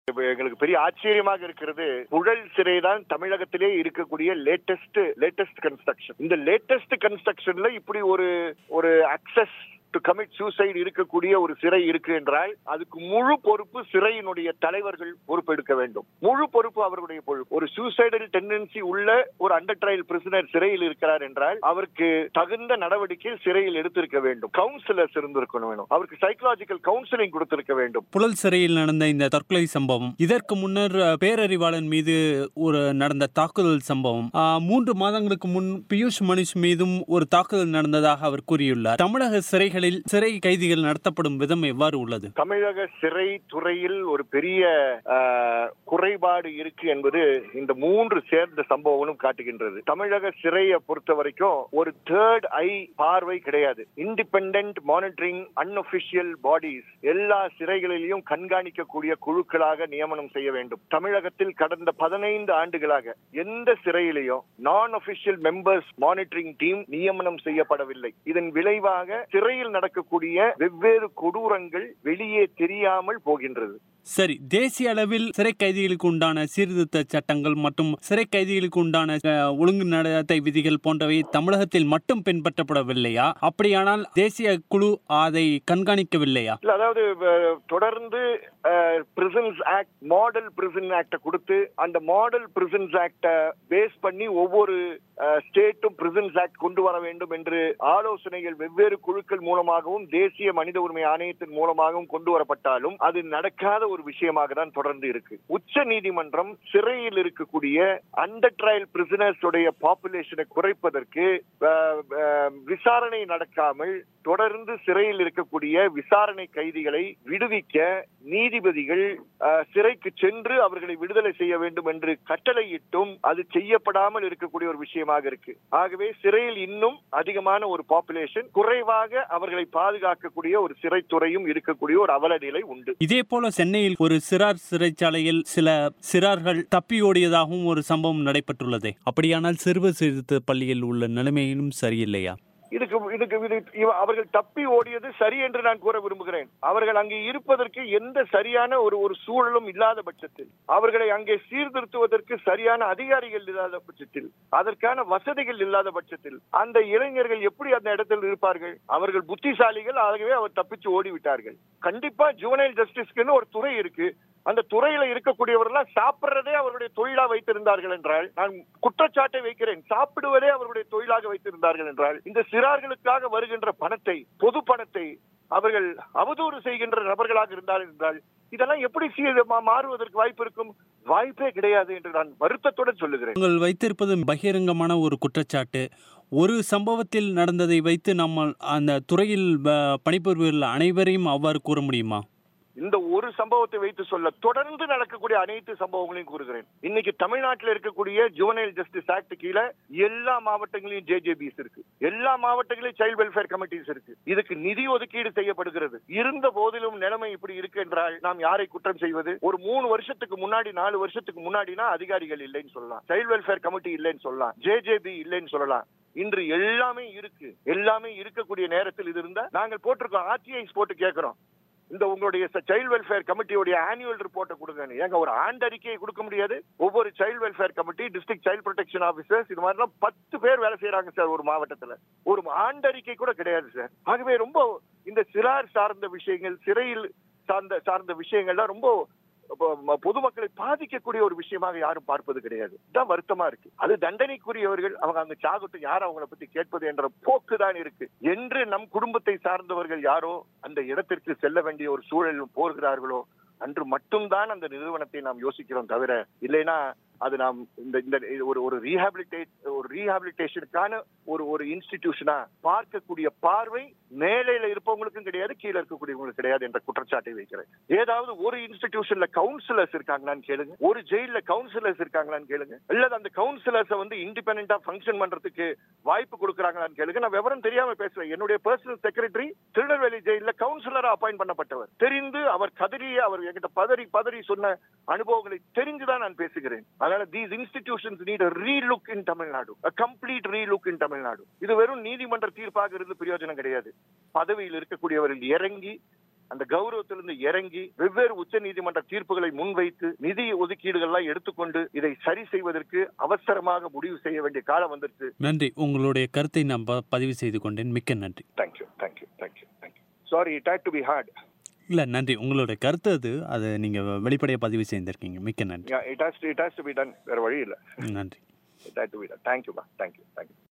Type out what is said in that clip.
இப்ப எங்களுக்கு பெரிய ஆச்சரியமாக இருக்கிறது புழல் சிறை தான் தமிழகத்திலே இருக்கக்கூடிய லேட்டஸ்ட் லேட்டஸ்ட் கன்ஸ்ட்ரக்ஷன் இந்த லேட்டஸ்ட் கன்ஸ்ட்ரக்ஷன்ல இப்படி ஒரு ஒரு அக்சஸ் டு கமிட் சூசைட் இருக்கக்கூடிய ஒரு சிறை இருக்கு என்றால் அதுக்கு முழு பொறுப்பு சிறையினுடைய தலைவர்கள் பொறுப்பெடுக்க வேண்டும் முழு பொறுப்பு அவர்களுடைய பொறுப்பு ஒரு சூசைடல் டெண்டன்சி உள்ள ஒரு அண்டர் ட்ரையல் பிரிசனர் சிறையில் இருக்கிறார் என்றால் அவருக்கு தகுந்த நடவடிக்கை சிறையில் எடுத்திருக்க வேண்டும் கவுன்சிலர்ஸ் இருந்திருக்கணும் வேணும் அவருக்கு சைக்கலாஜிக்கல் கவுன்சிலிங் கொடுத்திருக்க வேண்டும் புழல் சிறையில் நடந்த இந்த தற்கொலை சம்பவம் இதற்கு முன்னர் அஹ், பேரறிவாளன் மீது ஒரு நடந்த தாக்குதல் சம்பவம் ஆஹ், மூன்று மாதங்களுக்கு முன் பியூஷ் மனுஷ் மீதும் ஒரு தாக்குதல் நடந்ததாக அவர் கூறியுள்ளார் தமிழக சிறைகளில் சிறை கைதிகள் நடத்தப்படும் விதம் எவ்வாறு உள்ளது தமிழக சிறை துறையில் ஒரு பெரிய ஆஹ், குறைபாடு இருக்கு என்பது இந்த மூன்று சேர்ந்த சம்பவங்களும் காட்டுகின்றது தமிழக சிறையை பொறுத்த வரைக்கும் ஒரு தேர்ட் ஐ பார்வை கிடையாது இண்டிபெண்டன்ட் மானிட்டரிங் அன்அபிஷியல் பாடிஸ் எல்லா சிறைகளிலும் கண்காணிக்கக்கூடிய குழுக்களாக நியமனம் செய்ய வேண்டும் தமிழகத்தில் கடந்த பதினைந்து ஆண்டுகளாக எந்த சிறையிலையும் நான் அபிஷியல் மெம்பர்ஸ் மானிட்டரிங் டீம் நியமனம் செய்யப்படவில்லை இதன் விளைவாக சிறையில் நடக்கக்கூடிய வெவ்வேறு கொடூரங்கள் வெளியே தெரியாமல் போகின்றது சரி தேசிய அளவில் சிறை கைதிகளுக்கு உண்டான சீர்திருத்த சட்டங்கள் மற்றும் சிறை கைதிகளுக்கு உண்டான அஹ், ஒழுங்கு நடத்தை விதிகள் போன்றவை தமிழகத்தில் மட்டும் பின்பற்றப்படவில்லையா அப்படியானால் தேசிய குழு அதை கண்காணிக்கவில்லையா இல்ல அதாவது அஹ், தொடர்ந்து பிரிசன்ஸ் ஆக்ட் மாடல் பிரிசன் ஆக்ட கொடுத்து அந்த மாடல் பிரிசன்ஸ் ஆக்ட பேஸ் பண்ணி ஒவ்வொரு ஸ்டேட்டும் பிரிசன்ஸ் ஆக்ட் கொண்டு வர வேண்டும் என்று ஆலோசனைகள் வெவ்வேறு குழுக்கள் மூலமாகவும் தேசிய மனித உரிமை ஆணையத்தின் மூலமாகவும் கொண்டு வரப்பட்டாலும் அது நடக்காத ஒரு விஷயமாக தான் தொடர்ந்து இருக்கு உச்ச நீதிமன்றம் சிறையில் இருக்கக்கூடிய அண்டர் ட்ரையல் பிரிசனர்ஸ் உடைய பாப்புலேஷனை குறைப்பதற்கு அஹ், அஹ், விசாரணை நடக்காமல் தொடர்ந்து சிறையில் இருக்கக்கூடிய விசாரணை கைதிகளை விடுவிக்க நீதிபதிகள் அஹ், சிறைக்கு சென்று அவர்களை விடுதலை செய்ய வேண்டும் என்று கட்டளையிட்டும் அது செய்யப்படாமல் இருக்கக்கூடிய ஒரு விஷயமாக இருக்கு ஆகவே சிறையில் இன்னும் அதிகமான ஒரு பாப்புலேஷன் குறைவாக அவர்களை பாதுகாக்கக்கூடிய ஒரு சிறைத்துறையும் இருக்கக்கூடிய ஒரு அவல நிலை உண்டு இதே போல சென்னையில் ஒரு சிறார் சிறைச்சாலையில் சில சிறார்கள் தப்பி ஓடியதாகவும் ஒரு சம்பவம் நடைபெற்றுள்ளதே அப்படியானால் சிறுவர் சீர்திருத்த பள்ளியில் உள்ள நிலைமையிலும் சரியில்லையா இதுக்கு இதுக்கு இது இவ- அவர்கள் தப்பி ஓடியது சரி என்று நான் கூற விரும்புகிறேன் அவர்கள் அங்கே இருப்பதற்கு எந்த சரியான ஒரு ஒரு சூழலும் இல்லாத பட்சத்தில் அவர்களை அங்கே சீர்திருத்துவதற்கு சரியான அதிகாரிகள் இல்லாத பட்சத்தில் அதற்கான வசதிகள் இல்லாத பட்சத்தில் அந்த இளைஞர்கள் எப்படி அந்த இடத்தில் இருப்பார்கள் அவர்கள் புத்திசாலிகள் ஆகவே அவர் தப்பிச்சு ஓடிவிட்டார்கள் கண்டிப்பா ஜுவனைல் ஜஸ்டிஸ்க்குன்னு ஒரு துறை இருக்கு அந்த துறையில இருக்கக்கூடியவர்கள் சாப்பிடுறதே அவருடைய தொழிலா வைத்திருந்தார்கள் என்றால் நான் குற்றச்சாட்டை வைக்கிறேன் சாப்பிடுவதே அவருடைய தொழிலாக வைத்திருந்தார்கள் என்றால் இந்த சிறார்களுக்காக வருகின்ற பணத்தை பொது பணத்தை அவர்கள் அவதூறு செய்கின்ற நபர்களாக இருந்தார்கள் என்றால் இதெல்லாம் எப்படி சீ- மா- மாறுவதற்கு வாய்ப்பு இருக்கும் வாய்ப்பே கிடையாது என்று நான் வருத்தத்துடன் சொல்லுகிறேன் நீங்கள் வைத்திருப்பது பகிரங்கமான ஒரு குற்றச்சாட்டு ஒரு சம்பவத்தில் நடந்ததை வைத்து நம்ம அந்த துறையில் ப- பணிபுரிவர்கள் அனைவரையும் அவ்வாறு கூற முடியுமா இந்த ஒரு சம்பவத்தை வைத்து சொல்ல தொடர்ந்து நடக்கக்கூடிய அனைத்து சம்பவங்களையும் கூறுகிறேன் இன்னைக்கு தமிழ்நாட்டில் இருக்கக்கூடிய ஜுவனைல் ஜஸ்டிஸ் ஆக்ட் கீழே எல்லா மாவட்டங்களிலும் ஜேஜேபிஸ் இருக்கு எல்லா மாவட்டங்களிலும் சைல்ட் வெல்ஃபேர் கமிட்டிஸ் இருக்கு இதுக்கு நிதி ஒதுக்கீடு செய்யப்படுகிறது இருந்த போதிலும் நிலைமை இப்படி இருக்கு என்றால் நாம் யாரை குற்றம் செய்வது ஒரு மூணு வருஷத்துக்கு முன்னாடி நாலு வருஷத்துக்கு முன்னாடினா அதிகாரிகள் இல்லைன்னு சொல்லலாம் சைல்ட் வெல்ஃபேர் கமிட்டி இல்லைன்னு சொல்லலாம் ஜேஜேபி இல்லைன்னு சொல்லலாம் இன்று எல்லாமே இருக்கு எல்லாமே இருக்கக்கூடிய நேரத்தில் இது இருந்தா நாங்கள் போட்டிருக்கோம் ஆர்டிஐஸ் போட்டு கேட்கிறோம் இந்த உங்களுடைய சைல்ட் வெல்ஃபேர் கமிட்டியோடைய ஆனுவல் ரிப்போர்ட்டை கொடுங்க ஏங்க ஒரு ஆண்டறிக்கையை கொடுக்க முடியாது ஒவ்வொரு child welfare committee district child protection officers இது மாதிரிலாம் பத்து பேர் வேலை செய்யறாங்க சார் ஒரு மாவட்டத்துல ஒரு ஆண்டறிக்கை கூட கிடையாது சார் ஆகவே ரொம்ப இந்த சிறார் சார்ந்த விஷயங்கள் சிறையில் சார்ந்த சார்ந்த விஷயங்கள்லாம் ரொம்ப பொ- ம- பொதுமக்களை பாதிக்கக்கூடிய ஒரு விஷயமாக யாரும் பார்ப்பது கிடையாது தான் வருத்தமா இருக்கு அது தண்டனைக்குரியவர்கள் அவங்க அங்க சாகட்டும் யார் அவங்கள பத்தி கேட்பது என்ற போக்கு தான் இருக்கு என்று நம் குடும்பத்தை சார்ந்தவர்கள் யாரோ அந்த இடத்திற்கு செல்ல வேண்டிய ஒரு சூழலில் போகிறார்களோ அன்று மட்டும்தான் அந்த நிறுவனத்தை நாம் யோசிக்கிறோம் தவிர இல்லைன்னா அது நாம் இந்த இந்த இது ஒரு ஒரு ரீஹாபிலிட்டேட் ஒரு ரீஹாபிலிட்டேஷனுக்கான ஒரு ஒரு இன்ஸ்டிடியூஷனா பார்க்கக்கூடிய பார்வை மேலையில இருப்பவங்களுக்கும் கிடையாது கீழே இருக்கக்கூடியவங்களுக்கு கிடையாது என்ற குற்றச்சாட்டை வைக்கிறேன் ஏதாவது ஒரு இன்ஸ்டிடியூஷன்ல கவுன்சிலர்ஸ் இருக்காங்களான்னு கேளுங்க ஒரு ஜெயில கவுன்சிலர்ஸ் இருக்காங்களான்னு கேளுங்க இல்ல அந்த கவுன்சிலர்ஸ் வந்து இண்டிபெண்டா ஃபங்க்ஷன் பண்றதுக்கு வாய்ப்பு கொடுக்குறாங்களான்னு கேளுங்க நான் விவரம் தெரியாம பேசுறேன் என்னுடைய பர்சனல் செக்ரட்டரி திருநெல்வேலி ஜெயில கவுன்சிலரா அப்பாயிண்ட் பண்ணப்பட்டவர் தெரிந்து அவர் கதறி அவர் என்கிட்ட பதறி பதறி சொன்ன அனுபவங்களை தெரிஞ்சுதான் நான் பேசுகிறேன் அதனால these institutions need relook in Tamil Nadu complete relook in Tamil Nadu இது வெறும் நீதிமன்ற தீர்ப்பாக இருந்து பிரயோஜனம் கிடையாது பதவியில் இருக்கக்கூடியவர்கள் இறங்கி அந்த கௌரவத்திலிருந்து இறங்கி வெவ்வேறு உச்ச நீதிமன்ற தீர்ப்புகளை முன்வைத்து நிதி ஒதுக்கீடுகள்லாம் எடுத்துக்கொண்டு இதை சரி செய்வதற்கு அவசரமாக முடிவு செய்ய வேண்டிய காலம் வந்துருச்சு நன்றி உங்களுடைய கருத்தை நான் ப- பதிவு செய்து கொண்டேன் மிக்க நன்றி thank you thank you thank you thank you sorry it had to be hard இல்லை நன்றி உங்களுடைய கருத்து அது அதை நீங்கள் வெளிப்படையாக பதிவு செய்திருக்கீங்க மிக்க நன்றி it has it has to be done வேற வழி இல்லை நன்றி it had to be done தேங்க்யூமா தேங்க்யூ தேங்க்யூ